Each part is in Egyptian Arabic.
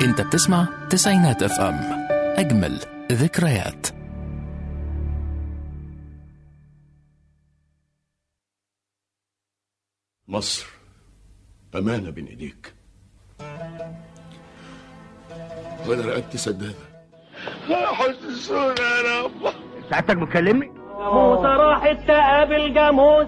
انت بتسمع تسعينات اف ام اجمل ذكريات مصر أمانة بين إيديك وأنا رقبتي سدادة حسسونا يا رب سعادتك بتكلمني؟ موسى راحت تقابل جاموس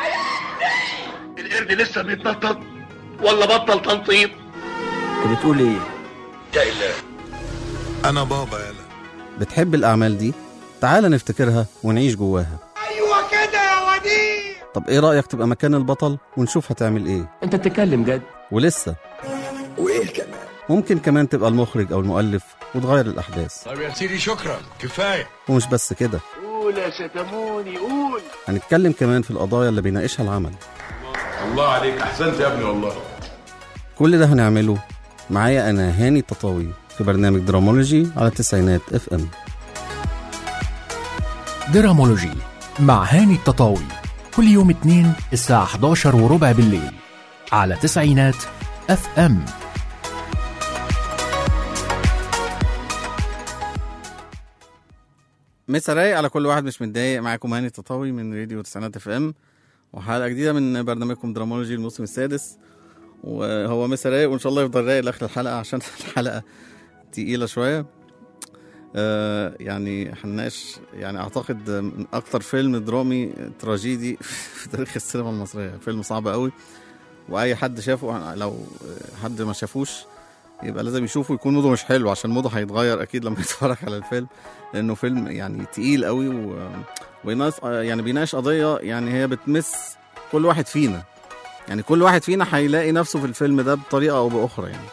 القرد لسه بيتنطط ولا بطل تنطيط انت بتقول ايه؟ يا إله أنا بابا يلا بتحب الأعمال دي؟ تعال نفتكرها ونعيش جواها ايوه كده يا وديع طب إيه رأيك تبقى مكان البطل ونشوف هتعمل إيه؟ انت بتتكلم جد ولسه وإيه كمان؟ ممكن كمان تبقى المخرج أو المؤلف وتغير الأحداث طب يا سيدي شكرا كفاية ومش بس كده قول يا ستموني قول هنتكلم كمان في القضايا اللي بيناقشها العمل الله عليك أحسنت يا ابني والله كل ده هنعمله معايا أنا هاني التطاوي في برنامج درامولوجي على التسعينات اف ام درامولوجي مع هاني التطاوي كل يوم اثنين الساعة 11 وربع بالليل على تسعينات اف ام مسا رايق على كل واحد مش متضايق معاكم هاني التطاوي من راديو تسعينات اف ام وحلقة جديدة من برنامجكم درامولوجي الموسم السادس وهو مسا رايق وان شاء الله يفضل رايق لاخر الحلقة عشان الحلقة تقيلة شوية آه يعني هنناقش يعني اعتقد من اكتر فيلم درامي تراجيدي في تاريخ السينما المصرية فيلم صعب قوي واي حد شافه لو حد ما شافوش يبقى لازم يشوفه يكون موده مش حلو عشان موده هيتغير اكيد لما يتفرج على الفيلم لانه فيلم يعني تقيل قوي و... ويناقش يعني بيناقش قضيه يعني هي بتمس كل واحد فينا يعني كل واحد فينا هيلاقي نفسه في الفيلم ده بطريقه او باخرى يعني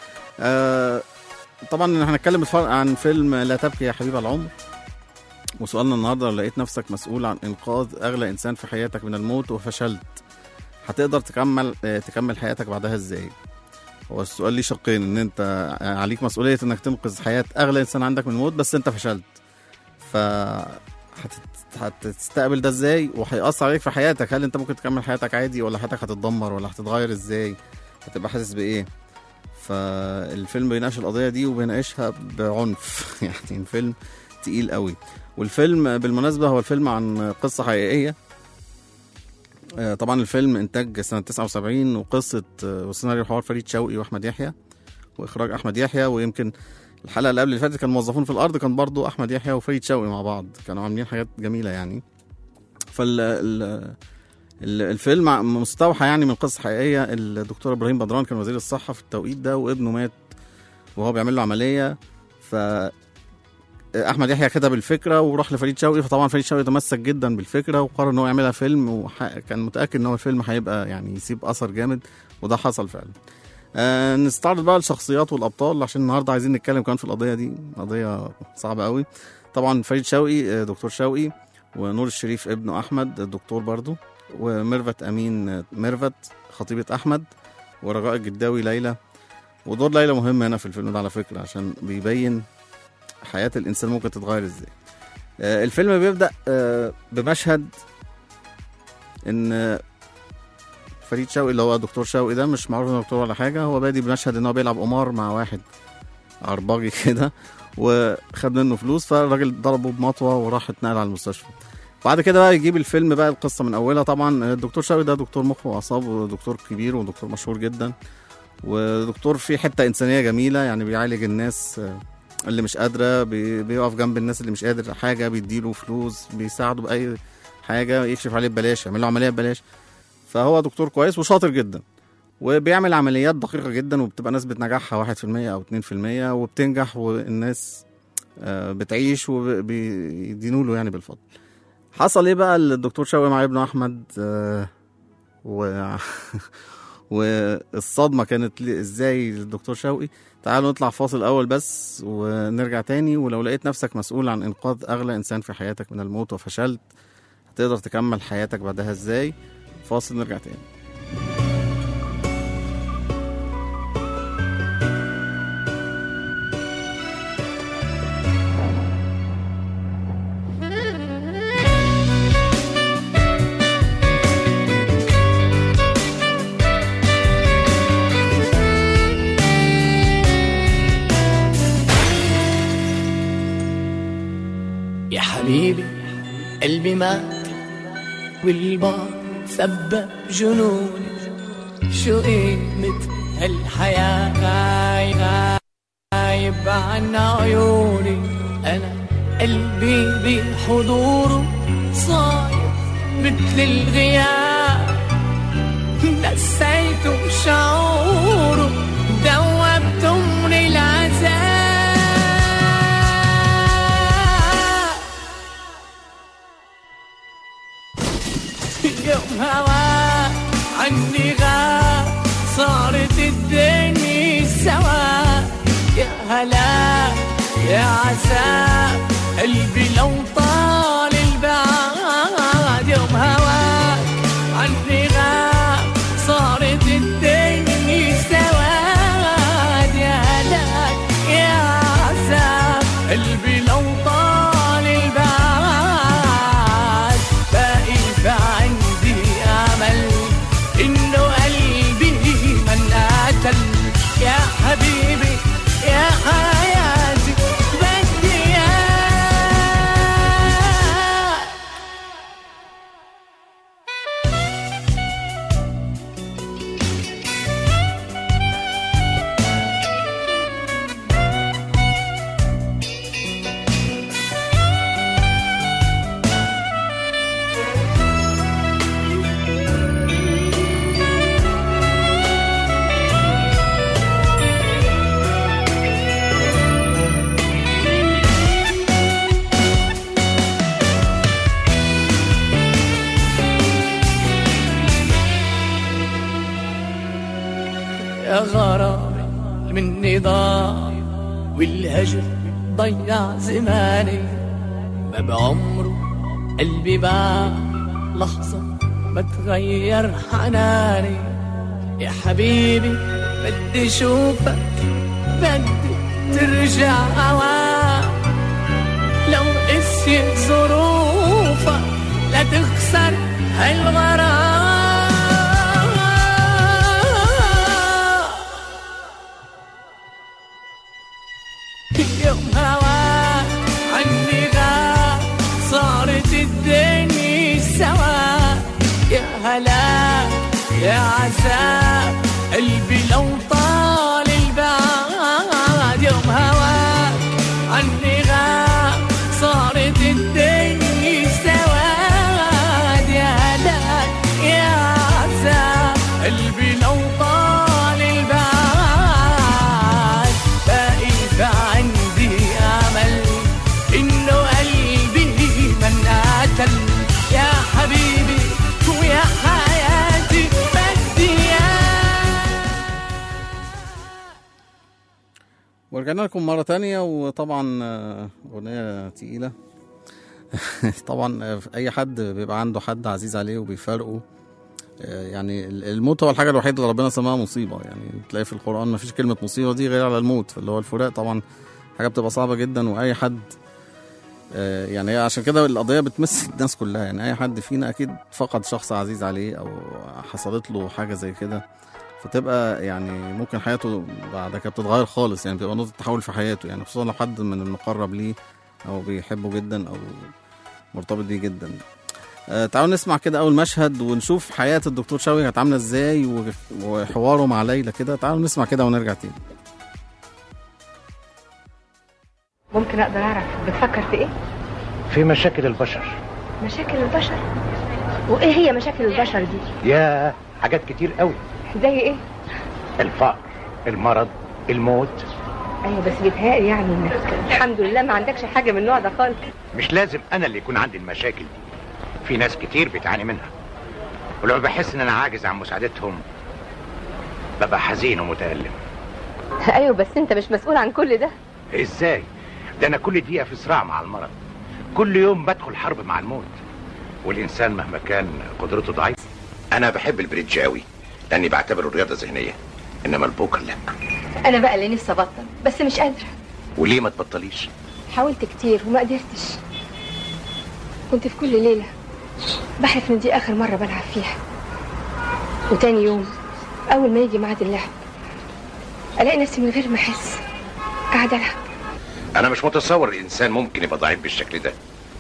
آه طبعا احنا هنتكلم بتفرج عن فيلم لا تبكي يا حبيب العمر وسؤالنا النهارده لو لقيت نفسك مسؤول عن انقاذ اغلى انسان في حياتك من الموت وفشلت هتقدر تكمل آه، تكمل حياتك بعدها ازاي هو السؤال ليه شقين ان انت عليك مسؤوليه انك تنقذ حياه اغلى انسان عندك من الموت بس انت فشلت ف هتت- هتستقبل ده ازاي وهيأثر عليك في حياتك هل انت ممكن تكمل حياتك عادي ولا حياتك هتتدمر ولا هتتغير ازاي هتبقى حاسس بايه فالفيلم بيناقش القضيه دي وبيناقشها بعنف يعني الفيلم تقيل قوي والفيلم بالمناسبه هو الفيلم عن قصه حقيقيه آه، طبعا الفيلم انتاج سنه 79 وقصه آه، وسيناريو حوار فريد شوقي واحمد يحيى واخراج احمد يحيى ويمكن الحلقه اللي قبل اللي فاتت كان موظفون في الارض كان برضو احمد يحيى وفريد شوقي مع بعض كانوا عاملين حاجات جميله يعني فال ال- ال- الفيلم ع- مستوحى يعني من قصه حقيقيه الدكتور ابراهيم بدران كان وزير الصحه في التوقيت ده وابنه مات وهو بيعمل له عمليه ف احمد يحيى كتب الفكره وراح لفريد شوقي فطبعا فريد شوقي تمسك جدا بالفكره وقرر ان هو يعملها فيلم وكان متاكد ان هو الفيلم هيبقى يعني يسيب اثر جامد وده حصل فعلا آه نستعرض بقى الشخصيات والابطال عشان النهارده عايزين نتكلم كمان في القضيه دي قضيه صعبه قوي طبعا فريد شوقي آه، دكتور شوقي ونور الشريف ابنه احمد الدكتور برضو وميرفت امين آه، ميرفت خطيبه احمد ورجاء الجداوي ليلى ودور ليلى مهم هنا في الفيلم ده على فكره عشان بيبين حياه الانسان ممكن تتغير ازاي آه، الفيلم بيبدا آه، بمشهد ان آه، فريد شوقي اللي هو دكتور شوقي ده مش معروف انه دكتور ولا حاجه هو بادي بمشهد ان هو بيلعب قمار مع واحد عرباجي كده وخد منه فلوس فالراجل ضربه بمطوه وراح اتنقل على المستشفى بعد كده بقى يجيب الفيلم بقى القصه من اولها طبعا الدكتور شوقي ده دكتور مخ واعصاب ودكتور كبير ودكتور مشهور جدا ودكتور فيه حته انسانيه جميله يعني بيعالج الناس آه، اللي مش قادره بي- بيقف جنب الناس اللي مش قادر حاجه بيديله فلوس بيساعده باي حاجه يكشف عليه ببلاش يعمل له عمليه ببلاش فهو دكتور كويس وشاطر جدا وبيعمل عمليات دقيقه جدا وبتبقى نسبه نجاحها 1% او 2% وبتنجح والناس آه، بتعيش وبيدينوا له يعني بالفضل حصل ايه بقى الدكتور شوقي مع ابنه احمد آه، و والصدمه كانت لي- ازاي للدكتور شوقي تعالوا نطلع فاصل اول بس ونرجع تاني ولو لقيت نفسك مسؤول عن انقاذ اغلى انسان في حياتك من الموت وفشلت هتقدر تكمل حياتك بعدها ازاي فاصل نرجع تاني مات والبار سبب جنوني شو قيمة هالحياة غاي غايب عن عيوني أنا قلبي بحضوره صاير مثل الغياب نسيته شعوره دوبته من العذاب يوم هوا عني غاب صارت الدنيا سوا يا هلا يا عسى قلبي لو طال البعد يوم هواك عني غاب صارت الدنيا سواد يا هلا يا عسى قلبي لو طال البعد باقي في عندي امل انه قلبي من قتل يا حبيبي يا حياتي بدي اياك يا غرامي مني ضاع والهجر ضيع زماني ما بعمره قلبي باع لحظة ما تغير حناني يا حبيبي بدي اشوفك بدي ترجع هواك لو قسيت ظروفك لا تخسر هالغرام يوم هواك عني غاب صارت الدنيا سوا يا هلا يا عسى قلبي لو طال البعد يوم هواك عني غاب صارت الدنيا سواد يا هلا يا عسى قلبي لو طال البعد باقي في عندي امل انه قلبي من قتل يا حبيبي ويا حياتي بدي اياك ورجعنا لكم مرة تانية وطبعا آه، أغنية تقيلة طبعا آه، أي حد بيبقى عنده حد عزيز عليه وبيفارقه آه، يعني ال- الموت هو الحاجة الوحيدة اللي ربنا سماها مصيبة يعني تلاقي في القرآن ما فيش كلمة مصيبة دي غير على الموت اللي هو الفراق طبعا حاجة بتبقى صعبة جدا وأي حد آه، يعني هي عشان كده القضية بتمس الناس كلها يعني أي حد فينا أكيد فقد شخص عزيز عليه أو حصلت له حاجة زي كده فتبقى يعني ممكن حياته بعد كده بتتغير خالص يعني بتبقى نقطة تحول في حياته يعني خصوصا لو حد من المقرب ليه أو بيحبه جدا أو مرتبط بيه جدا آه تعالوا نسمع كده أول مشهد ونشوف حياة الدكتور شوقي كانت عاملة إزاي و- وحواره مع ليلى كده تعالوا نسمع كده ونرجع تاني ممكن اقدر اعرف بتفكر في ايه في مشاكل البشر مشاكل البشر وايه هي مشاكل البشر دي يا حاجات كتير قوي زي ايه الفقر المرض الموت ايوه بس بيتهيألي يعني انك الحمد لله ما عندكش حاجه من النوع ده خالص مش لازم انا اللي يكون عندي المشاكل دي في ناس كتير بتعاني منها ولما بحس ان انا عاجز عن مساعدتهم ببقى حزين ومتألم ايوه بس انت مش مسؤول عن كل ده ازاي ده انا كل دقيقة في صراع مع المرض كل يوم بدخل حرب مع الموت والانسان مهما كان قدرته ضعيفة انا بحب البريدج قوي لاني بعتبره رياضه ذهنيه انما البوكر لا انا بقى اللي نفسي ابطل بس مش قادره وليه ما تبطليش حاولت كتير وما قدرتش كنت في كل ليله بحلف ان دي اخر مره بلعب فيها وتاني يوم اول ما يجي ميعاد اللعب الاقي نفسي من غير ما احس قاعده العب انا مش متصور الانسان ممكن يبقى ضعيف بالشكل ده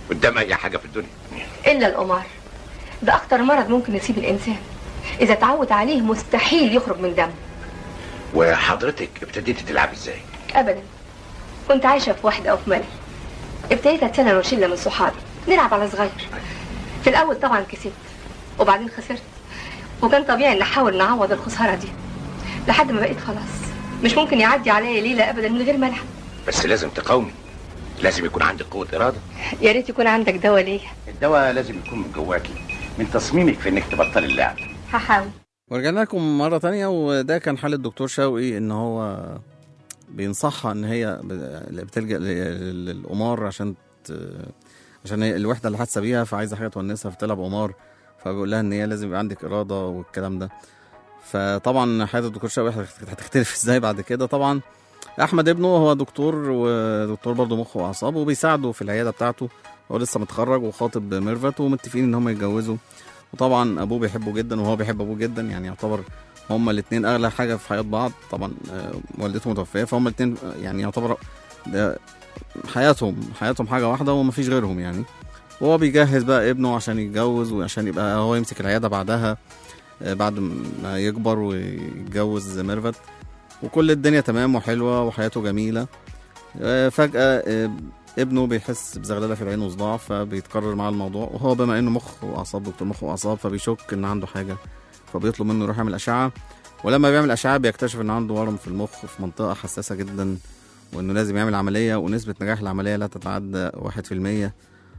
قدام اي حاجه في الدنيا الا القمار ده اخطر مرض ممكن يصيب الانسان اذا اتعود عليه مستحيل يخرج من دمه وحضرتك ابتديتي تلعبي ازاي ابدا كنت عايشه في وحده او في ملل ابتديت اتسلل وشله من صحابي نلعب على صغير في الاول طبعا كسبت وبعدين خسرت وكان طبيعي ان احاول نعوض الخساره دي لحد ما بقيت خلاص مش ممكن يعدي عليا ليله ابدا من غير ما العب بس لازم تقاومي لازم يكون عندك قوه اراده يا ريت يكون عندك دواء ليا الدواء لازم يكون من جواكي من تصميمك في انك تبطلي اللعب هحاول ورجعنا لكم مرة تانية وده كان حال الدكتور شوقي ان هو بينصحها ان هي ب- بتلجأ ل- للقمار عشان ت... عشان هي الوحدة اللي حاسة بيها فعايزة حاجة تونسها فتلعب قمار فبيقول لها ان هي لازم يبقى عندك إرادة والكلام ده فطبعا حياة الدكتور شوقي هتخ- هتختلف ازاي بعد كده طبعا احمد ابنه هو دكتور ودكتور برضه مخ واعصاب وبيساعده في العياده بتاعته هو لسه متخرج وخاطب ميرفت ومتفقين ان هم يتجوزوا وطبعا ابوه بيحبه جدا وهو بيحب ابوه جدا يعني يعتبر هما الاثنين اغلى حاجه في حياه بعض طبعا آه، والدته متوفيه فهم الاثنين يعني يعتبر ده حياتهم حياتهم حاجه واحده ومفيش غيرهم يعني وهو بيجهز بقى ابنه عشان يتجوز وعشان يبقى هو يمسك العياده بعدها آه، بعد ما يكبر ويتجوز ميرفت وكل الدنيا تمام وحلوه وحياته جميله آه، فجاه آه، ابنه بيحس بزغلله في العين وصداع فبيتكرر معاه الموضوع وهو بما انه مخ واعصاب دكتور مخ واعصاب فبيشك ان عنده حاجه فبيطلب منه يروح يعمل اشعه ولما بيعمل اشعه بيكتشف ان عنده ورم في المخ في منطقه حساسه جدا وانه لازم يعمل عمليه ونسبه نجاح العمليه لا تتعدى واحد في المية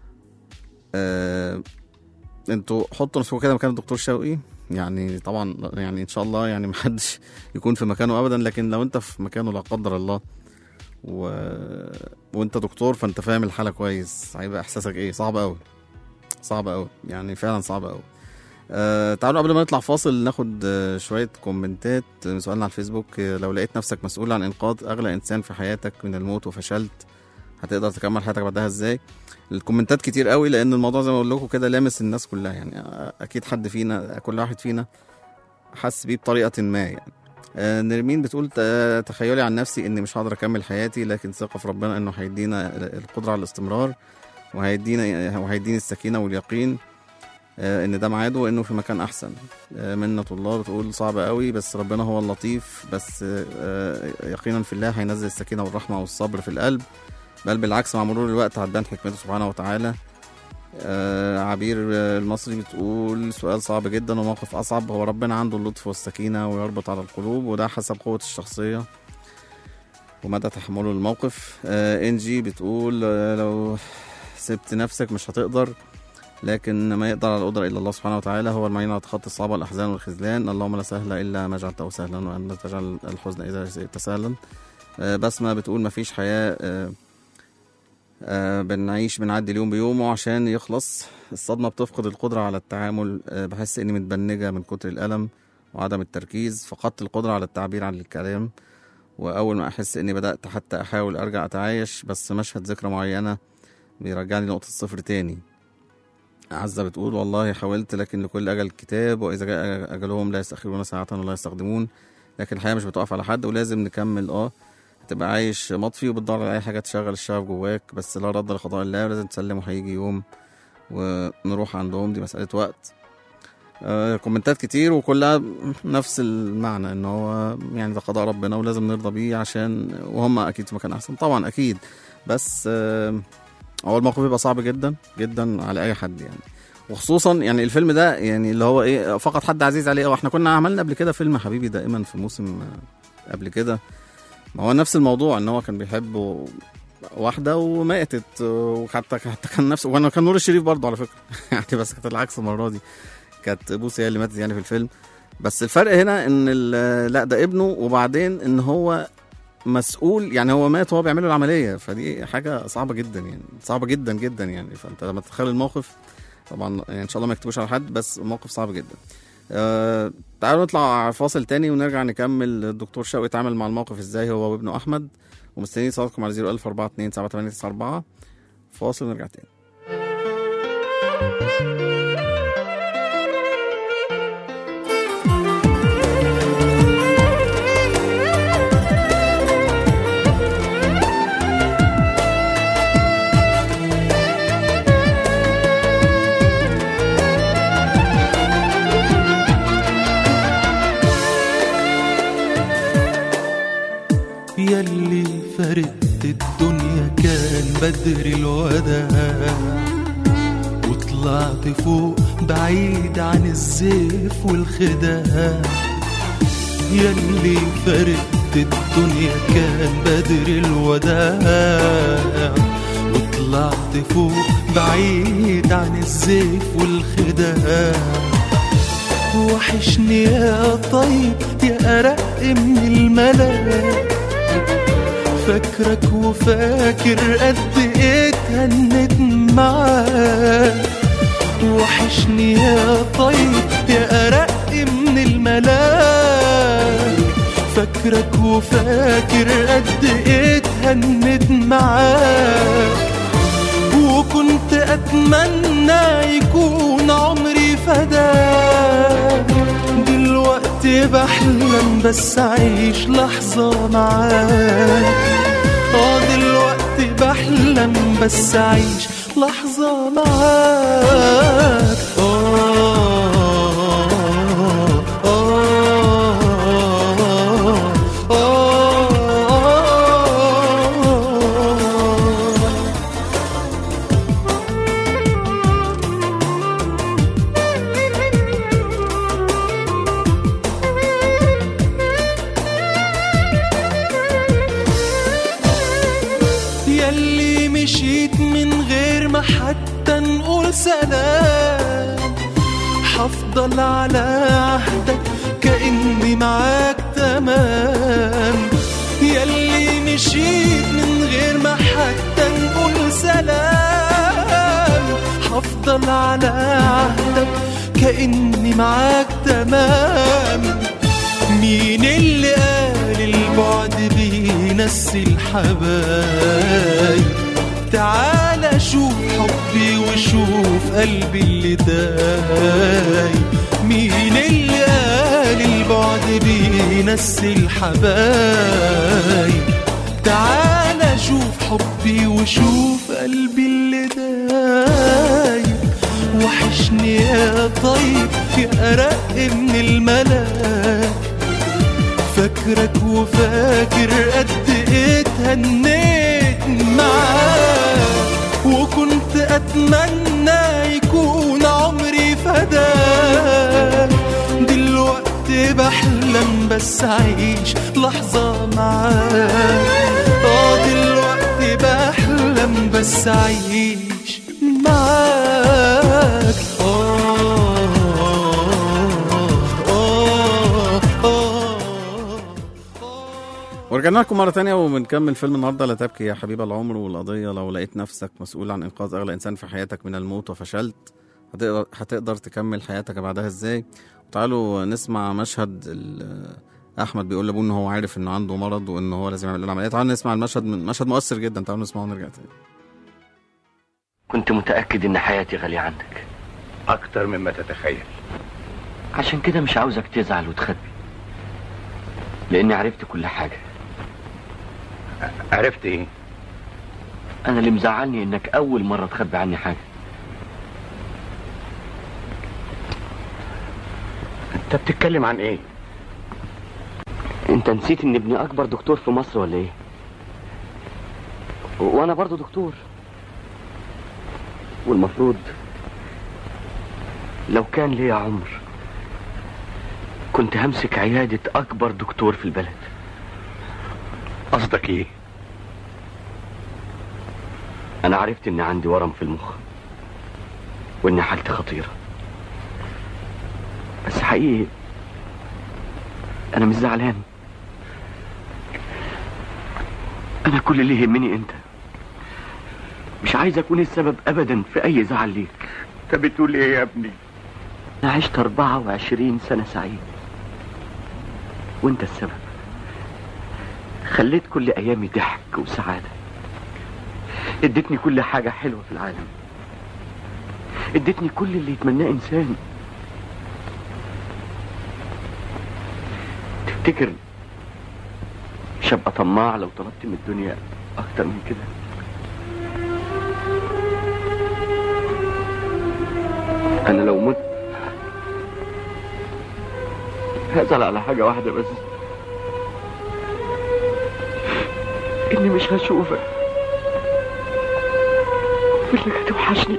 آه انتوا حطوا نفسكم كده مكان الدكتور شوقي يعني طبعا يعني ان شاء الله يعني محدش يكون في مكانه ابدا لكن لو انت في مكانه لا قدر الله و... وانت دكتور فانت فاهم الحاله كويس هيبقى احساسك ايه صعب قوي صعب قوي يعني فعلا صعب قوي آه تعالوا قبل ما نطلع فاصل ناخد آه شويه كومنتات آه، سؤالنا على الفيسبوك آه لو لقيت نفسك مسؤول عن انقاذ اغلى انسان في حياتك من الموت وفشلت هتقدر تكمل حياتك بعدها ازاي الكومنتات كتير قوي لان الموضوع زي ما اقول لكم كده لامس الناس كلها يعني آه، اكيد حد فينا كل واحد فينا حس بيه بطريقه ما يعني آه، نرمين بتقول ت- تخيلي عن نفسي اني مش هقدر اكمل حياتي لكن ثقه في ربنا انه هيدينا القدره على الاستمرار وهيدينا وهيديني السكينه واليقين آه، ان ده ميعاده وانه في مكان احسن آه، منة الله بتقول صعب قوي بس ربنا هو اللطيف بس آه، يقينا في الله هينزل السكينه والرحمه والصبر في القلب بل بالعكس مع مرور الوقت هتبان حكمته سبحانه وتعالى آه، عبير آه، المصري بتقول سؤال صعب جدا وموقف أصعب هو ربنا عنده اللطف والسكينة ويربط على القلوب وده حسب قوة الشخصية ومدى تحمله الموقف آه، إنجي بتقول آه، لو سبت نفسك مش هتقدر لكن ما يقدر على القدرة إلا الله سبحانه وتعالى هو المعين على تخطي الصعاب والأحزان والخذلان اللهم لا سهل إلا ما جعلته سهلا وأنت تجعل الحزن إذا شئت سهلا آه، بسمة بتقول مفيش حياة آه، آه، بنعيش بنعدي اليوم بيومه عشان يخلص الصدمة بتفقد القدرة على التعامل آه، بحس إني متبنجة من كتر الألم وعدم التركيز فقدت القدرة على التعبير عن الكلام وأول ما أحس إني بدأت حتى أحاول أرجع أتعايش بس مشهد ذكرى معينة بيرجعني لنقطة الصفر تاني عزة بتقول والله حاولت لكن لكل أجل كتاب وإذا جاء أجلهم لا يستأخرون ساعة ولا يستخدمون لكن الحياة مش بتقف على حد ولازم نكمل اه تبقى عايش مطفي وبتدور على اي حاجه تشغل الشغف جواك بس لا رد لقضاء الله ولازم تسلم وهيجي يوم ونروح عندهم دي مساله وقت آه كومنتات كتير وكلها نفس المعنى ان هو يعني ده قضاء ربنا ولازم نرضى بيه عشان وهم اكيد في مكان احسن طبعا اكيد بس آه هو الموقف بيبقى صعب جدا جدا على اي حد يعني وخصوصا يعني الفيلم ده يعني اللي هو ايه فقط حد عزيز عليه او احنا كنا عملنا قبل كده فيلم حبيبي دائما في موسم آه، قبل كده ما هو نفس الموضوع ان هو كان بيحب واحده وماتت وحتى حتى كان نفسه وانا كان نور الشريف برضه على فكره يعني بس كانت العكس المره دي كانت بوسي هي اللي ماتت يعني في الفيلم بس الفرق هنا ان ال- لا ده ابنه وبعدين ان هو مسؤول يعني هو مات وهو بيعمل له العمليه فدي حاجه صعبه جدا يعني صعبه جدا جدا يعني فانت لما تتخيل الموقف طبعا يعني ان شاء الله ما يكتبوش على حد بس موقف صعب جدا آه تعالوا نطلع فاصل تاني ونرجع نكمل الدكتور شوقي اتعامل مع الموقف ازاي هو وابنه احمد ومستنيين صوتكم على 01042 فاصل ونرجع تاني بدر الوداع وطلعت فوق بعيد عن الزيف والخداع يلي فرقت الدنيا كان بدر الوداع وطلعت فوق بعيد عن الزيف والخداع وحشني يا طيب يا أرق من الملاك فاكرك وفاكر قد ايه اتهنت معاك وحشني يا طيب يا أرق من الملاك فاكرك وفاكر قد ايه اتهنت معاك وكنت أتمنى يكون عمري فداك دلوقتي بحلم بس أعيش لحظة معاك اه دلوقتي بحلم بس أعيش لحظة معاك آه آه آه آه يلي مشيت من غير ما حتى نقول سلام حفضل على عهدك كأني معاك تمام يلي مشيت من غير ما حتى نقول سلام حفضل على عهدك كأني معاك تمام مين اللي قال البعد بينسي الحبايب تعال شوف حبي وشوف قلبي اللي دايب مين اللي قال البعد بينسي الحبايب تعال شوف حبي وشوف قلبي اللي دايب وحشني يا طيب يا أرق من الملاك فاكرك وفاكر قد ايه اتهنيت معاك وكنت اتمنى يكون عمري فداك دلوقتي بحلم بس اعيش لحظة معاك اه دلوقتي بحلم بس اعيش معاك آه آه آه ورجعنا لكم مرة تانية وبنكمل فيلم النهاردة لا تبكي يا حبيب العمر والقضية لو لقيت نفسك مسؤول عن إنقاذ أغلى إنسان في حياتك من الموت وفشلت هتقدر, هتقدر تكمل حياتك بعدها إزاي وتعالوا نسمع مشهد ال- أحمد بيقول لأبوه إن هو عارف إنه عنده مرض وإن هو لازم يعمل له عملية تعالوا نسمع المشهد من مشهد مؤثر جدا تعالوا نسمعه ونرجع تاني كنت متأكد إن حياتي غالية عندك أكتر مما تتخيل عشان كده مش عاوزك تزعل وتخبي لأني عرفت كل حاجة عرفت إيه؟ أنا اللي مزعلني إنك أول مرة تخبي عني حاجة أنت بتتكلم عن إيه؟ أنت نسيت إن ابني أكبر دكتور في مصر ولا إيه؟ و- وأنا برضو دكتور والمفروض لو كان ليا عمر كنت همسك عيادة أكبر دكتور في البلد قصدك إيه؟ أنا عرفت إن عندي ورم في المخ وإن حالتي خطيرة بس حقيقي أنا مش زعلان أنا كل اللي يهمني أنت مش عايز أكون السبب أبدا في أي زعل ليك أنت بتقول إيه يا ابني؟ أنا عشت 24 سنة سعيد وأنت السبب خليت كل أيامي ضحك وسعادة اديتني كل حاجة حلوة في العالم اديتني كل اللي يتمناه إنسان تفتكر مش هبقى طماع لو طلبت من الدنيا أكتر من كده أنا لو مت هزعل على حاجة واحدة بس إني مش هشوفك انك هتوحشني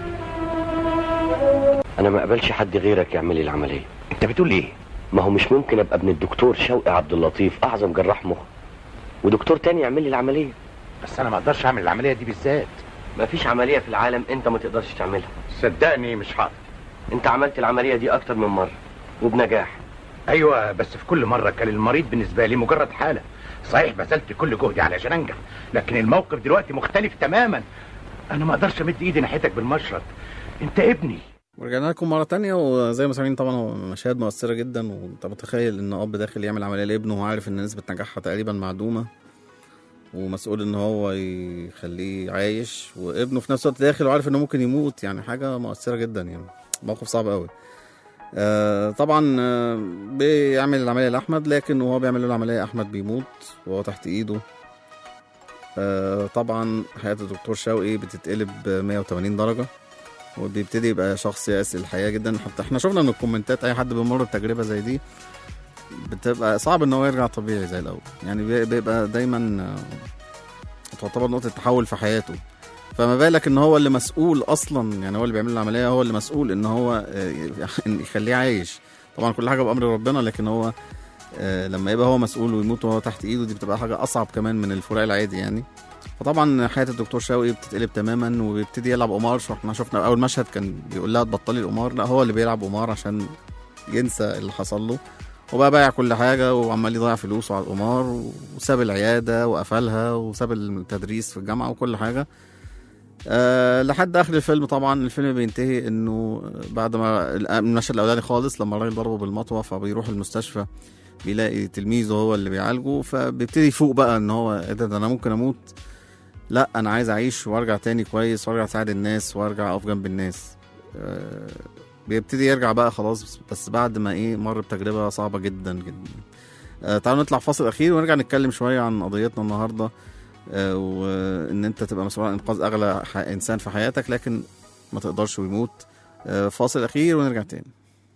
انا ما اقبلش حد غيرك يعمل لي العمليه انت بتقول ايه ما هو مش ممكن ابقى ابن الدكتور شوقي عبد اللطيف اعظم جراح مخ ودكتور تاني يعمل لي العمليه بس انا ما اقدرش اعمل العمليه دي بالذات ما فيش عمليه في العالم انت ما تقدرش تعملها صدقني مش هقدر انت عملت العمليه دي اكتر من مره وبنجاح ايوه بس في كل مره كان المريض بالنسبه لي مجرد حاله صحيح بذلت كل جهدي علشان انجح لكن الموقف دلوقتي مختلف تماما انا ما اقدرش امد ايدي ناحيتك بالمشرط انت ابني ورجعنا لكم مرة تانية وزي ما سامعين طبعا هو مشاهد مؤثرة جدا وانت متخيل ان اب داخل يعمل عملية لابنه وهو عارف ان نسبة نجاحها تقريبا معدومة ومسؤول ان هو يخليه عايش وابنه في نفس الوقت داخل وعارف انه ممكن يموت يعني حاجة مؤثرة جدا يعني موقف صعب قوي آه طبعا آه بيعمل العملية لأحمد لكن وهو بيعمل له العملية أحمد بيموت وهو تحت إيده آه طبعا حياة الدكتور شوقي بتتقلب 180 درجة وبيبتدي يبقى شخص يأس الحياة جدا حتى احنا شفنا من الكومنتات أي حد بيمر بتجربة زي دي بتبقى صعب ان هو يرجع طبيعي زي الأول يعني بي- بيبقى دايما آه، تعتبر نقطة تحول في حياته فما بالك ان هو اللي مسؤول اصلا يعني هو اللي بيعمل العمليه هو اللي مسؤول ان هو آه، إن يخليه عايش طبعا كل حاجه بامر ربنا لكن هو آه، لما يبقى هو مسؤول ويموت وهو تحت ايده دي بتبقى حاجه اصعب كمان من الفراق العادي يعني فطبعا حياه الدكتور شوقي بتتقلب تماما وبيبتدي يلعب قمار شو احنا شفنا اول مشهد كان بيقول لها تبطلي القمار لا هو اللي بيلعب قمار عشان ينسى اللي حصل له وبقى بايع كل حاجه وعمال يضيع فلوسه على القمار وساب العياده وقفلها وساب التدريس في الجامعه وكل حاجه أه لحد اخر الفيلم طبعا الفيلم بينتهي انه بعد ما المشهد الاولاني خالص لما الراجل ضربه بالمطوه فبيروح المستشفى بيلاقي تلميذه هو اللي بيعالجه فبيبتدي يفوق بقى ان هو ايه ده ده انا ممكن اموت لا انا عايز اعيش وارجع تاني كويس وارجع اساعد الناس وارجع اقف جنب الناس أه بيبتدي يرجع بقى خلاص بس بعد ما ايه مر بتجربه صعبه جدا جدا أه تعالوا نطلع فاصل اخير ونرجع نتكلم شويه عن قضيتنا النهارده آه، وان انت تبقى مسؤول عن انقاذ اغلى ح- انسان في حياتك لكن ما تقدرش ويموت آه، فاصل اخير ونرجع تاني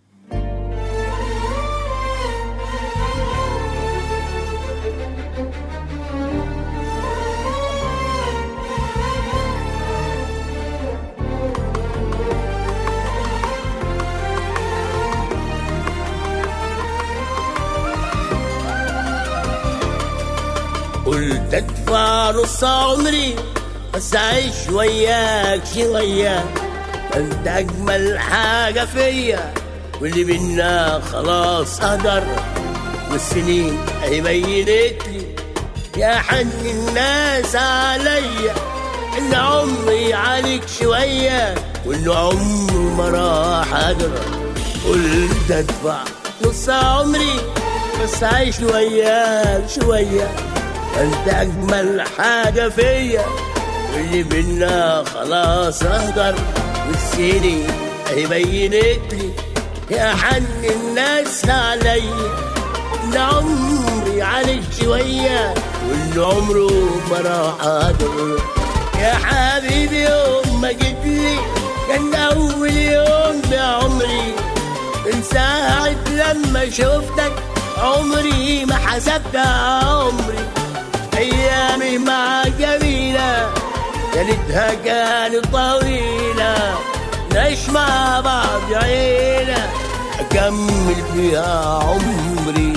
قلت ادفع نص عمري بس اعيش وياك شوية انت اجمل حاجة فيا واللي بينا خلاص قدر والسنين اهي بينت لي يا حن الناس عليا ان عمري عليك شوية وانه عمره ما راح اجرى قلت ادفع نص عمري بس اعيش وياك شويه انت اجمل حاجه فيا واللي بينا خلاص اهدر والسنين اهي بينت لي يا حن الناس عليا ان عمري عليك شويه واللي عمره ما راح اقدر يا حبيبي يوم ما جيت لي كان اول يوم بعمري من ساعة لما شفتك عمري ما حسبت عمري أيامي مع جميلة كانتها كانت طويلة نعيش مع بعض عيلة أكمل فيها عمري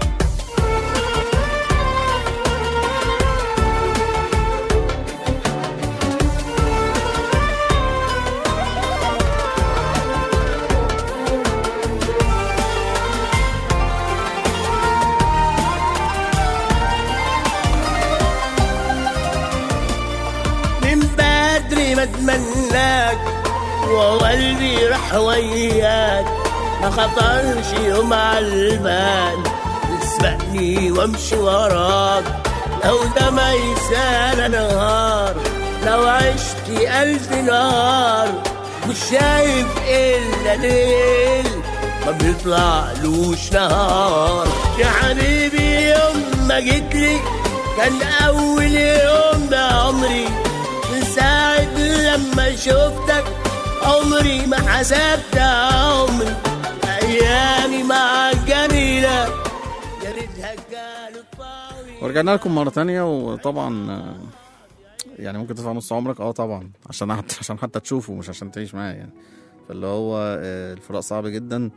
من بدري ما اتمناك وقلبي راح وياك ما خطرش يوم على البال تسبقني وامشي وراك لو ده ما يسال نهار لو عشت ألف نهار مش شايف إلا ليل ما بيطلعلوش نهار يا حبيبي يوم ما جيتلي كان أول يوم بعمري من ساعة لما شفتك عمري ما حسبت عمري أيامي معاك جميلة يا ريتها كانت ورجعنا لكم مرة تانية وطبعا آه، يعني ممكن تدفع نص عمرك اه طبعا عشان حتى عشان حتى تشوفه مش عشان تعيش معاه يعني فاللي هو آه، الفراق صعب جدا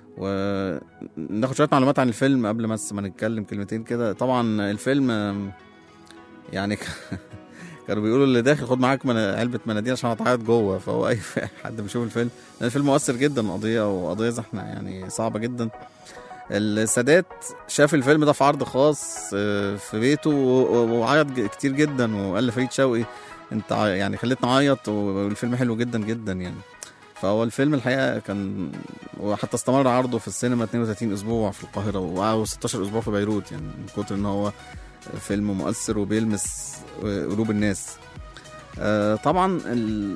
وناخد شويه معلومات عن الفيلم قبل ما ما نتكلم كلمتين كده طبعا الفيلم آم، يعني كانوا بيقولوا اللي داخل خد معاك من علبه مناديل عشان هتعيط جوه فهو اي حد بيشوف الفيلم لان الفيلم مؤثر جدا قضيه وقضيه زحمه يعني صعبه جدا السادات شاف الفيلم ده في عرض خاص آه، في بيته و- و- وعيط ج- كتير جدا وقال لفريد شوقي انت ع- يعني خليتني اعيط والفيلم حلو جدا جدا يعني فهو الفيلم الحقيقه كان وحتى استمر عرضه في السينما 32 اسبوع في القاهره و16 اسبوع في بيروت يعني من كتر ان هو فيلم مؤثر وبيلمس قلوب الناس آه، طبعا ال...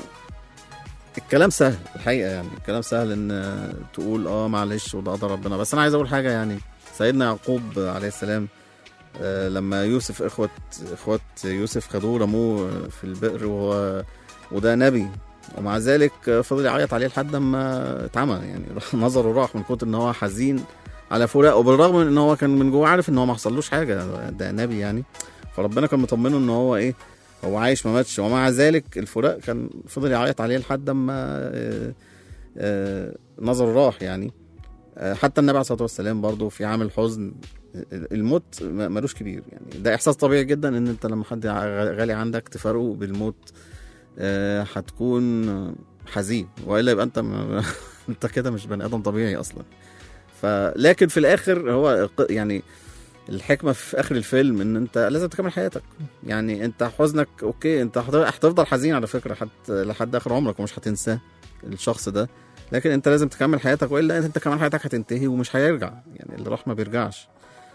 الكلام سهل الحقيقه يعني الكلام سهل ان تقول اه معلش وده قدر ربنا بس انا عايز اقول حاجه يعني سيدنا يعقوب عليه السلام آه، لما يوسف اخوة اخوات يوسف خدوه رموه في البئر وهو وده نبي ومع ذلك فضل يعيط عليه لحد ما اتعمى يعني نظره راح من كتر ان هو حزين على فراقه بالرغم من ان هو كان من جوه عارف ان هو ما حصلوش حاجه ده نبي يعني فربنا كان مطمنه ان هو ايه هو عايش ما ماتش ومع ذلك الفراق كان فضل يعيط عليه لحد ما آه، آه، نظره راح يعني آه، حتى النبي عليه الصلاه والسلام برضه في عامل حزن الموت م- ملوش كبير يعني ده احساس طبيعي جدا ان انت لما حد ع- غالي عندك تفارقه بالموت آه، هتكون حزين والا يبقى انت م... انت كده مش بني ادم طبيعي اصلا فلكن في الاخر هو ق- يعني الحكمه في اخر الفيلم ان انت لازم تكمل حياتك يعني انت حزنك اوكي انت هت- هتفضل حزين على فكره حتى لحد اخر عمرك ومش هتنساه الشخص ده لكن انت لازم تكمل حياتك والا انت كمان حياتك هتنتهي ومش هيرجع يعني اللي راح ما بيرجعش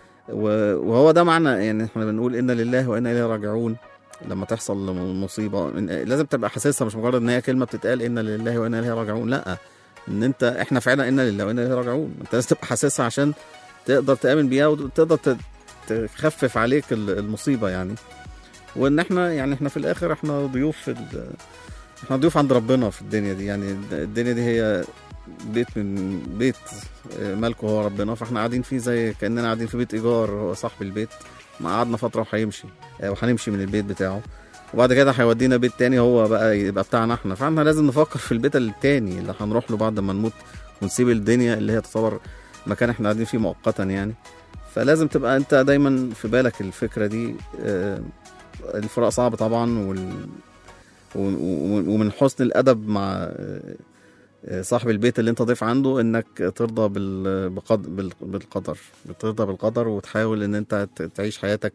و- وهو ده معنى يعني احنا بنقول انا لله وانا اليه راجعون لما تحصل مصيبه إن- لازم تبقى حاسسها مش مجرد ان هي كلمه بتتقال انا لله وانا اليه راجعون لا ان انت احنا فعلا انا لله وانا اليه راجعون انت لازم تبقى حاسسها عشان تقدر تامن بيها وتقدر ت- تخفف عليك ال- المصيبه يعني وان احنا يعني احنا في الاخر احنا ضيوف في ال- احنا ضيوف عند ربنا في الدنيا دي يعني الدنيا دي هي بيت من بيت ملكه هو ربنا فاحنا قاعدين فيه زي كاننا قاعدين في بيت ايجار هو صاحب البيت ما قعدنا فتره وهيمشي وهنمشي من البيت بتاعه وبعد كده هيودينا بيت تاني هو بقى يبقى بتاعنا احنا فاحنا لازم نفكر في البيت التاني اللي هنروح له بعد ما نموت ونسيب الدنيا اللي هي تعتبر مكان احنا قاعدين فيه مؤقتا يعني فلازم تبقى انت دايما في بالك الفكره دي آه، الفراق صعب طبعا وال و- و- ومن حسن الادب مع آه، آه، صاحب البيت اللي انت ضيف عنده انك ترضى بال- بقد- بال- بالقدر بترضى بالقدر وتحاول ان انت ت- تعيش حياتك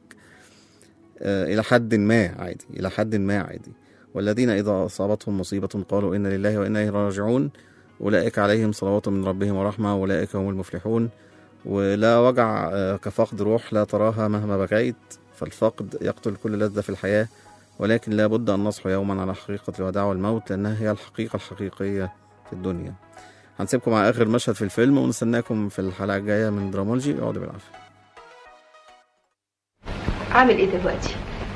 آه، الى حد ما عادي الى حد ما عادي والذين اذا اصابتهم مصيبه قالوا انا لله وانا اليه راجعون اولئك عليهم صلوات من ربهم ورحمه واولئك هم المفلحون ولا وجع آه، كفقد روح لا تراها مهما بكيت فالفقد يقتل كل لذة في الحياة ولكن لا بد أن نصحو يوما على حقيقة الوداع والموت لأنها هي الحقيقة الحقيقية في الدنيا هنسيبكم مع آخر مشهد في الفيلم ونستناكم في الحلقة الجاية من درامولوجي اقعدوا بالعافية عامل ايه دلوقتي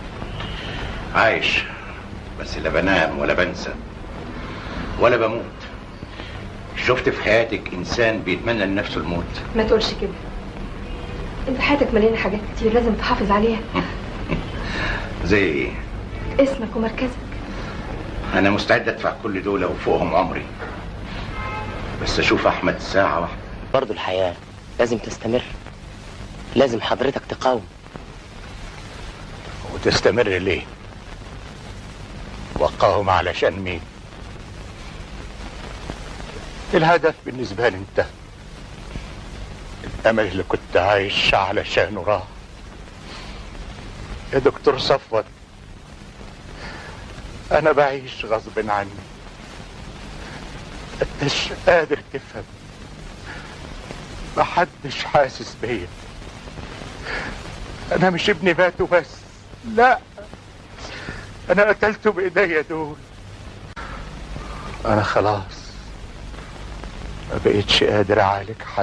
عايش بس لا بنام ولا بنسى ولا بموت شفت في حياتك انسان بيتمنى لنفسه الموت ما تقولش كده انت حياتك مليانه حاجات كتير لازم تحافظ عليها زي ايه اسمك ومركزك انا مستعد ادفع كل دول وفوقهم عمري بس اشوف احمد ساعه واحده برضو الحياة لازم تستمر لازم حضرتك تقاوم وتستمر ليه وقاهم علشان مين الهدف بالنسبة لي انتهى الأمل اللي كنت عايش علشانه راح يا دكتور صفوت أنا بعيش غصب عني انتش قادر تفهم محدش حاسس بيا أنا مش ابني مات وبس لا أنا قتلته بإيديا دول أنا خلاص ما بقيتش قادر أعالج حد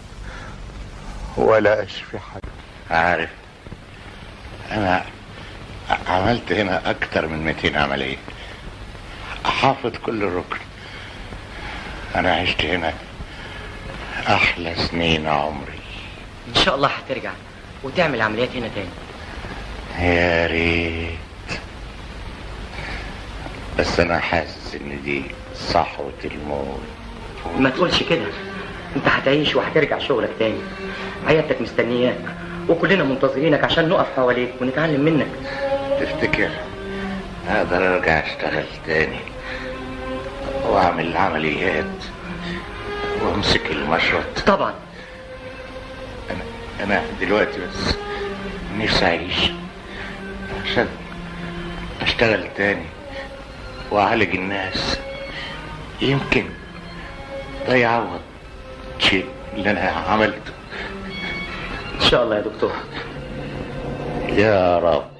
ولا أشفي حد عارف أنا عملت هنا أكتر من 200 عملية حافظ كل الركن أنا عشت هنا أحلى سنين عمري ان شاء الله هترجع وتعمل عمليات هنا تاني يا ريت بس انا حاسس ان دي صحوة الموت ما تقولش كده انت هتعيش وهترجع شغلك تاني عيادتك مستنياك وكلنا منتظرينك عشان نقف حواليك ونتعلم منك تفتكر اقدر ارجع اشتغل تاني واعمل العمليات وامسك المشرط طبعا انا انا دلوقتي بس نفسي اعيش عشان اشتغل تاني واعالج الناس يمكن ده يعوض شيء اللي انا عملته ان شاء الله يا دكتور يا رب